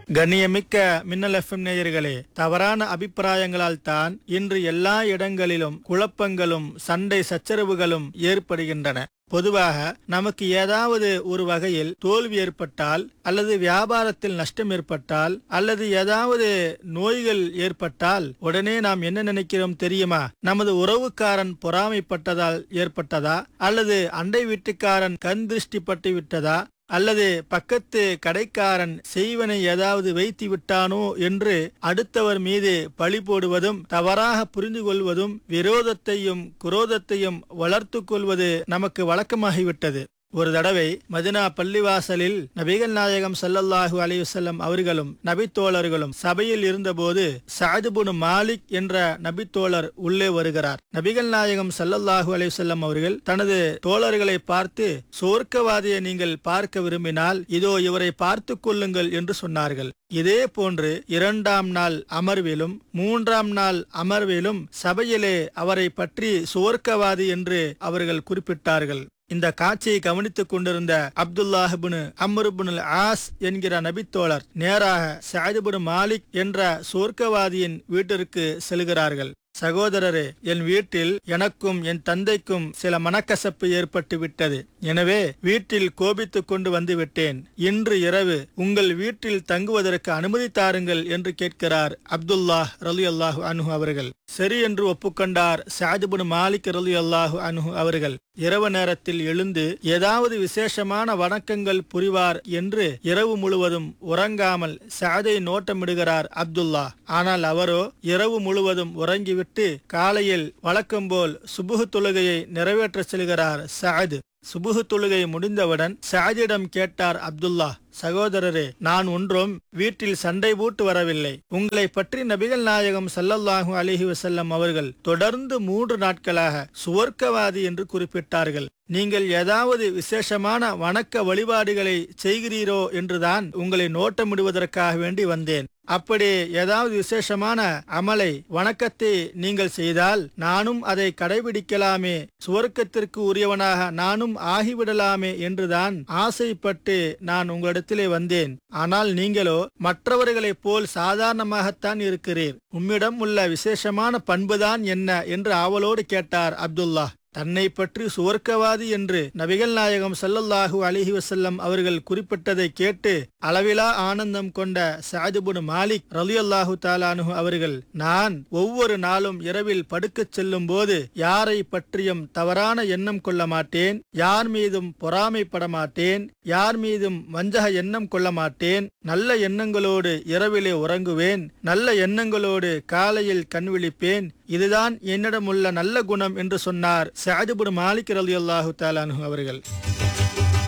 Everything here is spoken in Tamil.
கண்ணியமிக்க மின்னல் எஃப்எம் நேயர்களே தவறான அபிப்பிராயங்களால் தான் இன்று எல்லா இடங்களிலும் குழப்பங்களும் சண்டை சச்சரவுகளும் ஏற்படுகின்றன பொதுவாக நமக்கு ஏதாவது ஒரு வகையில் தோல்வி ஏற்பட்டால் அல்லது வியாபாரத்தில் நஷ்டம் ஏற்பட்டால் அல்லது ஏதாவது நோய்கள் ஏற்பட்டால் உடனே நாம் என்ன நினைக்கிறோம் தெரியுமா நமது உறவுக்காரன் பொறாமைப்பட்டதால் ஏற்பட்டதா அல்லது அண்டை வீட்டுக்காரன் கண் திருஷ்டி பட்டு விட்டதா அல்லது பக்கத்து கடைக்காரன் செய்வனை ஏதாவது வைத்து விட்டானோ என்று அடுத்தவர் மீது பழி போடுவதும் தவறாக புரிந்து கொள்வதும் விரோதத்தையும் குரோதத்தையும் வளர்த்து கொள்வது நமக்கு வழக்கமாகிவிட்டது ஒரு தடவை மதினா பள்ளிவாசலில் நபிகள் நாயகம் ஸல்லல்லாஹு அலைஹி வஸல்லம் அவர்களும் நபித்தோழர்களும் சபையில் இருந்தபோது சாதுபுன் மாலிக் என்ற நபித்தோழர் உள்ளே வருகிறார் நபிகள் நாயகம் ஸல்லல்லாஹு அலைஹி வஸல்லம் அவர்கள் தனது தோழர்களை பார்த்து சொர்க்கவாதியை நீங்கள் பார்க்க விரும்பினால் இதோ இவரை பார்த்து கொள்ளுங்கள் என்று சொன்னார்கள் இதே போன்று இரண்டாம் நாள் அமர்விலும் மூன்றாம் நாள் அமர்விலும் சபையிலே அவரை பற்றி சுவர்க்கவாதி என்று அவர்கள் குறிப்பிட்டார்கள் இந்த காட்சியை கவனித்துக் கொண்டிருந்த அப்துல்லாஹிபுனு அம்ருபுன் ஆஸ் என்கிற நபித்தோழர் நேராக சாதிபுன் மாலிக் என்ற சொர்க்கவாதியின் வீட்டிற்கு செல்கிறார்கள் சகோதரரே என் வீட்டில் எனக்கும் என் தந்தைக்கும் சில மனக்கசப்பு ஏற்பட்டு விட்டது எனவே வீட்டில் கோபித்துக் கொண்டு வந்து விட்டேன் இன்று இரவு உங்கள் வீட்டில் தங்குவதற்கு அனுமதி தாருங்கள் என்று கேட்கிறார் அப்துல்லாஹ் ரலி அல்லாஹு அனுஹு அவர்கள் சரி என்று ஒப்புக்கொண்டார் சாதிபுன் மாலிக் ரலி அல்லாஹு அனுஹு அவர்கள் இரவு நேரத்தில் எழுந்து ஏதாவது விசேஷமான வணக்கங்கள் புரிவார் என்று இரவு முழுவதும் உறங்காமல் சாதை நோட்டமிடுகிறார் அப்துல்லா ஆனால் அவரோ இரவு முழுவதும் உறங்கிவிட்டு காலையில் வழக்கம்போல் சுபுகு தொழுகையை நிறைவேற்றச் செல்கிறார் சாது சுபுகு தொழுகை முடிந்தவுடன் சாதியிடம் கேட்டார் அப்துல்லா சகோதரரே நான் ஒன்றும் வீட்டில் சண்டை போட்டு வரவில்லை உங்களை பற்றி நபிகள் நாயகம் ஸல்லல்லாஹு அலைஹி வஸல்லம் அவர்கள் தொடர்ந்து மூன்று நாட்களாக சுவர்க்கவாதி என்று குறிப்பிட்டார்கள் நீங்கள் ஏதாவது விசேஷமான வணக்க வழிபாடுகளை செய்கிறீரோ என்றுதான் உங்களை நோட்டமிடுவதற்காக வேண்டி வந்தேன் அப்படி ஏதாவது விசேஷமான அமலை வணக்கத்தை நீங்கள் செய்தால் நானும் அதை கடைபிடிக்கலாமே சுவர்க்கத்திற்கு உரியவனாக நானும் ஆகிவிடலாமே என்றுதான் ஆசைப்பட்டு நான் உங்களிடத்திலே வந்தேன் ஆனால் நீங்களோ மற்றவர்களைப் போல் சாதாரணமாகத்தான் இருக்கிறீர் உம்மிடம் உள்ள விசேஷமான பண்புதான் என்ன என்று ஆவலோடு கேட்டார் அப்துல்லா தன்னை பற்றி சுவர்க்கவாதி என்று நபிகள் நாயகம் ஸல்லல்லாஹு அலிஹி வசல்லம் அவர்கள் குறிப்பிட்டதை கேட்டு அளவிலா ஆனந்தம் கொண்ட சாதுபுன் மாலிக் ரலியல்லாஹு தாலானு அவர்கள் நான் ஒவ்வொரு நாளும் இரவில் படுக்கச் செல்லும் போது யாரை பற்றியும் தவறான எண்ணம் கொள்ள மாட்டேன் யார் மீதும் பொறாமைப்பட மாட்டேன் யார் மீதும் வஞ்சக எண்ணம் கொள்ள மாட்டேன் நல்ல எண்ணங்களோடு இரவிலே உறங்குவேன் நல்ல எண்ணங்களோடு காலையில் கண் விழிப்பேன் இதுதான் என்னிடம் உள்ள நல்ல குணம் என்று சொன்னார் சாதுபுன் மாலிக் ரலியல்லாஹு தாலானு அவர்கள்